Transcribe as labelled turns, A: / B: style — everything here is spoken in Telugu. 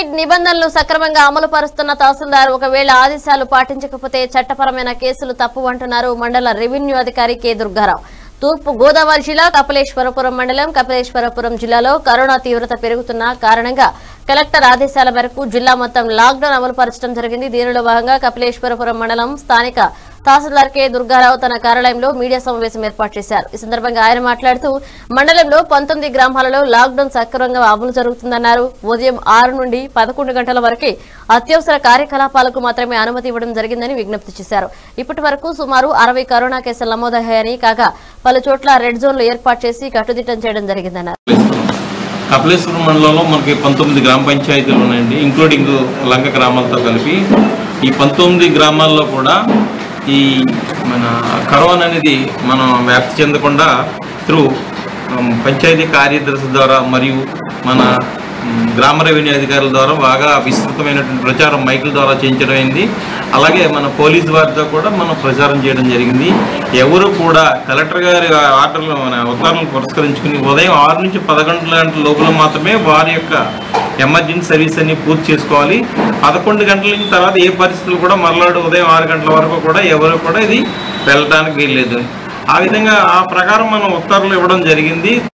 A: కోవిడ్ నిబంధనలు సక్రమంగా అమలు పరుస్తున్న తహసీల్దార్ ఒకవేళ ఆదేశాలు పాటించకపోతే చట్టపరమైన కేసులు తప్పు అంటున్నారు మండల రెవెన్యూ అధికారి కె దుర్గారావు తూర్పు గోదావరి జిల్లా కపిలేశ్వరపురం మండలం కపిలేశ్వరపురం జిల్లాలో కరోనా తీవ్రత పెరుగుతున్న కారణంగా కలెక్టర్ ఆదేశాల మేరకు జిల్లా మొత్తం లాక్డౌన్ అమలు పరచడం జరిగింది దీనిలో భాగంగా కపిలేశ్వరపురం మండలం స్థానిక తహసీల్దార్ కె దుర్గారావు తన కార్యాలయంలో మీడియా సమావేశం ఏర్పాటు చేశారు ఈ సందర్భంగా ఆయన మాట్లాడుతూ మండలంలో పంతొమ్మిది గ్రామాలలో లాక్డౌన్ సక్రమంగా అమలు జరుగుతుందన్నారు ఉదయం ఆరు నుండి పదకొండు గంటల వరకే అత్యవసర కార్యకలాపాలకు మాత్రమే అనుమతి ఇవ్వడం జరిగిందని విజ్ఞప్తి చేశారు ఇప్పటి వరకు సుమారు అరవై కరోనా కేసులు నమోదయ్యాయని కాగా పలు చోట్ల రెడ్ జోన్లు ఏర్పాటు చేసి కట్టుదిట్టం చేయడం జరిగిందన్నారు
B: కపిలేశ్వరం మండలంలో మనకి పంతొమ్మిది గ్రామ పంచాయతీలు ఉన్నాయండి ఇంక్లూడింగ్ లంక గ్రామాలతో కలిపి ఈ పంతొమ్మిది గ్రామాల్లో కూడా ఈ మన కరోనా అనేది మనం వ్యాప్తి చెందకుండా త్రూ పంచాయతీ కార్యదర్శి ద్వారా మరియు మన ఉమ్, గ్రామ రెవెన్యూ అధికారుల ద్వారా బాగా విస్తృతమైనటువంటి ప్రచారం మైకుల ద్వారా చేయించడం అయింది అలాగే మన పోలీస్ వారితో కూడా మనం ప్రచారం చేయడం జరిగింది ఎవరు కూడా కలెక్టర్ గారి ఆర్డర్లు మన ఉత్తర్వులను పురస్కరించుకుని ఉదయం ఆరు నుంచి పదకొండు గంటల లోపల మాత్రమే వారి యొక్క ఎమర్జెన్సీ సర్వీస్ అన్ని పూర్తి చేసుకోవాలి పదకొండు గంటల నుంచి తర్వాత ఏ పరిస్థితులు కూడా మరలాడు ఉదయం ఆరు గంటల వరకు కూడా ఎవరు కూడా ఇది వెళ్ళడానికి వీల్లేదు ఆ విధంగా ఆ ప్రకారం మనం ఉత్తర్వులు ఇవ్వడం జరిగింది